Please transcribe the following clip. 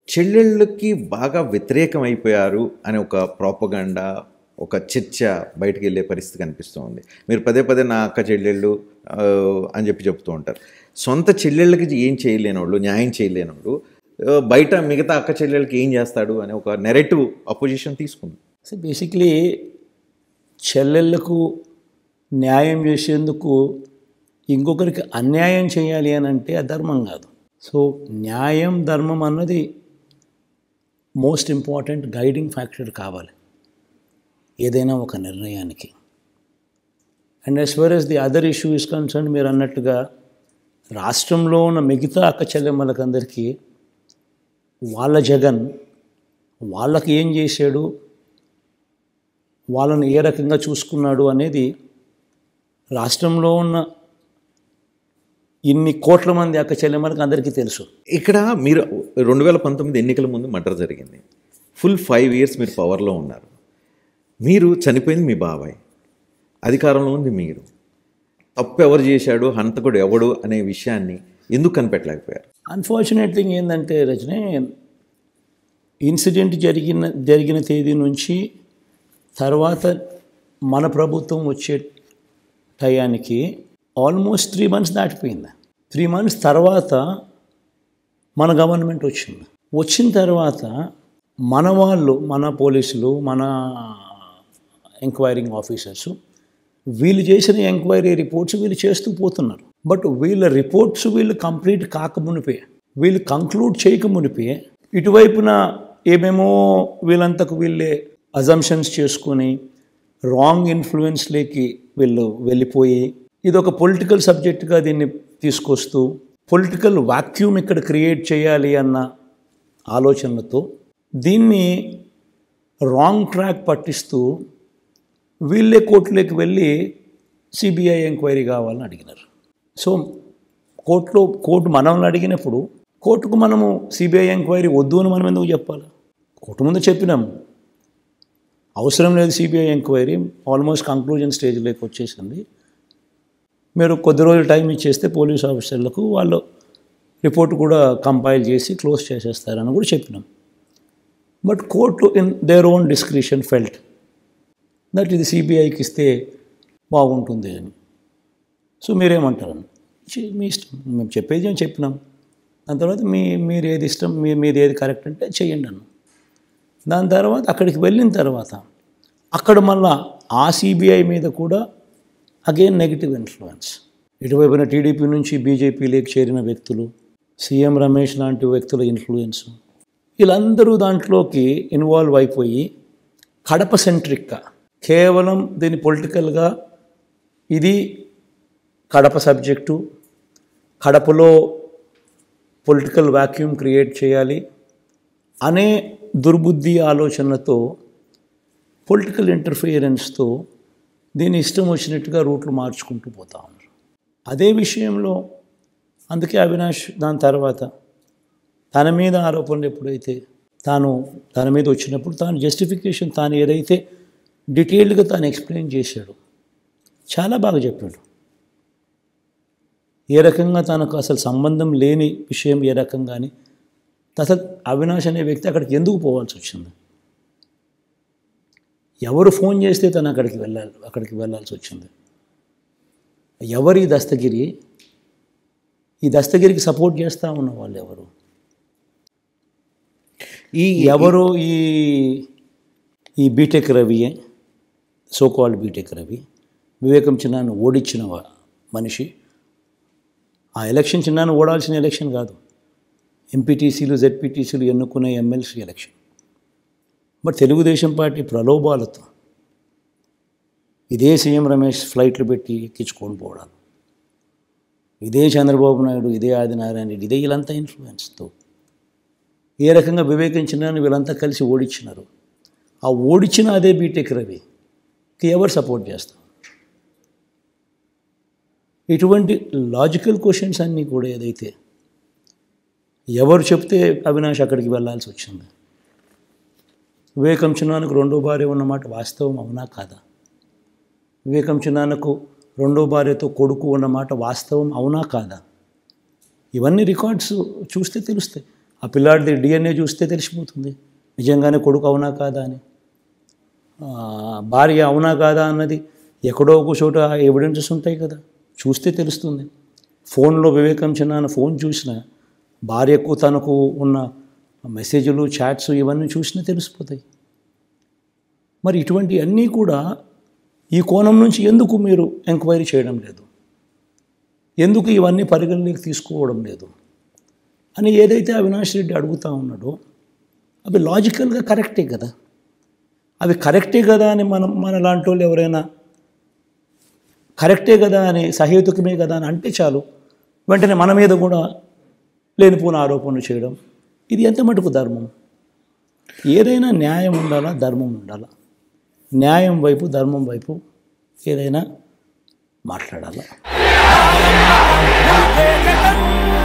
చెల్లెళ్ళకి బాగా వ్యతిరేకం అయిపోయారు అనే ఒక ప్రోపగండా ఒక చర్చ బయటికి వెళ్ళే పరిస్థితి కనిపిస్తూ ఉంది మీరు పదే పదే నా అక్క చెల్లెళ్ళు ఆ, అని చెప్పి చెప్తూ ఉంటారు సొంత చెల్లెళ్ళకి ఏం చేయలేనోళ్ళు న్యాయం చేయలేనోడు ఆ, బయట మిగతా అక్క చెల్లెళ్ళకి ఏం చేస్తాడు అనే ఒక నెరెటివ్ అపోజిషన్ తీసుకుంది సో బేసిక్లీ చెల్లెళ్ళకు న్యాయం చేసేందుకు ఇంకొకరికి అన్యాయం చేయాలి అని అంటే అధర్మం కాదు సో న్యాయం ధర్మం అన్నది మోస్ట్ ఇంపార్టెంట్ గైడింగ్ ఫ్యాక్టర్ కావాలి ఏదైనా ఒక నిర్ణయానికి and as far as the other issue is concern మీరు అన్నట్టుగా రాష్ట్రంలో ఉన్న మిగతా అక్క చెల్లెమ్మలకందరికీ వాళ్ళ జగన్ వాళ్ళకి ఏం చేశాడు వాళ్ళని ఏ రకంగా చూసుకున్నాడు అనేది రాష్ట్రంలో ఉన్న ఇన్ని కోట్ల మంది అక్క చెల్లెమ్మలకు అందరికీ తెలుసు ఇక్కడ మీరు రెండు వేల పంతొమ్మిది ఎన్నికల ముందు మర్డర్ జరిగింది ఫుల్ ఫైవ్ ఇయర్స్ మీరు పవర్లో ఉన్నారు మీరు చనిపోయింది మీ బాబాయ్ అధికారంలో ఉంది మీరు తప్పు ఎవరు చేశాడు హంతకుడు ఎవడు అనే విషయాన్ని ఎందుకు కనిపెట్టలేకపోయారు అన్ఫార్చునేట్ థింగ్ ఏంటంటే రజనీ ఇన్సిడెంట్ జరిగిన జరిగిన తేదీ నుంచి తర్వాత మన ప్రభుత్వం వచ్చే టయానికి ఆల్మోస్ట్ త్రీ మంత్స్ దాటిపోయింది త్రీ మంత్స్ తర్వాత మన గవర్నమెంట్ వచ్చింది వచ్చిన తర్వాత మన వాళ్ళు మన పోలీసులు మన ఎంక్వైరింగ్ ఆఫీసర్స్ వీళ్ళు చేసిన ఎంక్వైరీ రిపోర్ట్స్ వీళ్ళు చేస్తూ పోతున్నారు బట్ వీళ్ళ రిపోర్ట్స్ వీళ్ళు కంప్లీట్ కాకమునిపే వీళ్ళు కంక్లూడ్ చేయకమునిపే ఇటువైపున ఏమేమో వీళ్ళంతకు వీళ్ళే అజంప్షన్స్ చేసుకొని రాంగ్ ఇన్ఫ్లుయెన్స్లోకి వీళ్ళు వెళ్ళిపోయి ఇది ఒక పొలిటికల్ సబ్జెక్ట్గా దీన్ని తీసుకొస్తూ పొలిటికల్ వాక్యూమ్ ఇక్కడ క్రియేట్ చేయాలి అన్న ఆలోచనలతో దీన్ని రాంగ్ ట్రాక్ పట్టిస్తూ వీళ్ళే కోర్టులోకి వెళ్ళి సిబిఐ ఎంక్వైరీ కావాలని అడిగినారు సో కోర్టులో కోర్టు మనల్ని అడిగినప్పుడు కోర్టుకు మనము సిబిఐ ఎంక్వైరీ వద్దు అని మనం ఎందుకు చెప్పాలి కోర్టు ముందు చెప్పినాము అవసరం లేదు సిబిఐ ఎంక్వైరీ ఆల్మోస్ట్ కంక్లూజన్ స్టేజ్లోకి వచ్చేసింది మీరు కొద్ది రోజులు టైం ఇచ్చేస్తే పోలీస్ ఆఫీసర్లకు వాళ్ళు రిపోర్ట్ కూడా కంపైల్ చేసి క్లోజ్ చేసేస్తారని కూడా చెప్పినాం but court in their own discretion felt that ఇది సిబిఐకి ఇస్తే బాగుంటుంది అని సో మీరేమంటారని చి- మీ ఇష్టం మేము చెప్పేది మేము చెప్పినాం దాని తర్వాత మీ మీరు ఏది ఇష్టం మీ మీది ఏది కరెక్ట్ అంటే చేయండి అన్న దాని తర్వాత అక్కడికి వెళ్ళిన తర్వాత అక్కడ మళ్ళా ఆ సిబిఐ మీద కూడా అగైన్ నెగిటివ్ ఇన్ఫ్లుయెన్స్ ఇటువైపున టీడీపీ నుంచి బీజేపీలోకి చేరిన వ్యక్తులు సీఎం రమేష్ లాంటి వ్యక్తుల ఇన్ఫ్లుయెన్స్ వీళ్ళందరూ దాంట్లోకి ఇన్వాల్వ్ అయిపోయి కడప సెంట్రిక్గా కేవలం దీని పొలిటికల్గా ఇది కడప సబ్జెక్టు కడపలో పొలిటికల్ వాక్యూమ్ క్రియేట్ చేయాలి అనే దుర్బుద్ధి ఆలోచనలతో పొలిటికల్ ఇంటర్ఫియరెన్స్తో దీని ఇష్టం వచ్చినట్టుగా రూట్లు మార్చుకుంటూ పోతా ఉన్నారు అదే విషయంలో అందుకే అవినాష్ దాని తర్వాత తన మీద ఆరోపణలు ఎప్పుడైతే తాను తన మీద వచ్చినప్పుడు తాను జస్టిఫికేషన్ తాను ఏదైతే డీటెయిల్డ్గా తాను ఎక్స్ప్లెయిన్ చేశాడు చాలా బాగా చెప్పాడు ఏ రకంగా తనకు అసలు సంబంధం లేని విషయం ఏ రకంగాని అసలు అవినాష్ అనే వ్యక్తి అక్కడికి ఎందుకు పోవాల్సి వచ్చింది ఎవరు ఫోన్ చేస్తే తను అక్కడికి వెళ్ళాలి అక్కడికి వెళ్ళాల్సి వచ్చింది ఎవరు ఈ దస్తగిరి ఈ దస్తగిరికి సపోర్ట్ చేస్తూ ఉన్న వాళ్ళు ఎవరు ఈ ఎవరు ఈ ఈ BTech Ravi so called BTech Ravi వివేకం చిన్నాను ఓడించిన వా- మనిషి ఆ ఎలక్షన్ చిన్నాను ఓడాల్సిన ఎలక్షన్ కాదు ఎంపీటీసీలు జెడ్పీటీసీలు ఎన్నుకునే MLC election but Telugu Desam party ప్రలోభాలతో ఇదే సీఎం రమేష్ ఫ్లైట్లు పెట్టి ఎక్కించుకొని పోవడాలు ఇదే చంద్రబాబు నాయుడు ఇదే ఆదినారాయణ రెడ్డి ఇదే వీళ్ళంతా ఇన్ఫ్లుయెన్స్తో ఏ రకంగా వివేకించినారని వీళ్ళంతా కలిసి ఓడించినారు ఆ ఓడించిన అదే బీటెక్ రవి ఎవరు సపోర్ట్ చేస్తారు ఇటువంటి లాజికల్ క్వశ్చన్స్ అన్నీ కూడా ఏదైతే ఎవరు చెప్తే అవినాష్ అక్కడికి వెళ్ళాల్సి వచ్చింది వివేకం చిన్నానికి రెండో భార్య ఉన్నమాట వాస్తవం అవునా కాదా వివేకం చిన్నాన్నకు రెండో భార్యతో కొడుకు ఉన్నమాట వాస్తవం అవునా కాదా ఇవన్నీ రికార్డ్స్ చూస్తే తెలుస్తాయి ఆ పిల్లాడిది డిఎన్ఏ చూస్తే తెలిసిపోతుంది నిజంగానే కొడుకు అవునా కాదా అని ఆ, భార్య అవునా కాదా అన్నది ఎక్కడో ఒక చోట ఎవిడెన్సెస్ ఉంటాయి కదా చూస్తే తెలుస్తుంది ఫోన్లో వివేకం చిన్న ఫోన్ చూసిన భార్యకు తనకు ఉన్న మెసేజ్లు చాట్స్ ఇవన్నీ చూసినా తెలిసిపోతాయి మరి ఇటువంటి అన్నీ కూడా ఈ కోణం నుంచి ఎందుకు మీరు ఎంక్వైరీ చేయడం లేదు ఎందుకు ఇవన్నీ పరిగణలోకి తీసుకోవడం లేదు అని ఏదైతే అవినాష్ రెడ్డి అడుగుతా ఉన్నాడో అవి లాజికల్గా కరెక్టే కదా అవి కరెక్టే కదా అని మనం మన లాంటి వాళ్ళు ఎవరైనా కరెక్టే కదా అని సహేతుకమే కదా అని అంటే చాలు వెంటనే మన మీద కూడా లేనిపోని ఆరోపణలు చేయడం ఇది ఎంత మటుకు ధర్మం ఏదైనా న్యాయం ఉండాలా ధర్మం ఉండాలా న్యాయం వైపు ధర్మం వైపు ఏదైనా మాట్లాడాలా జగన్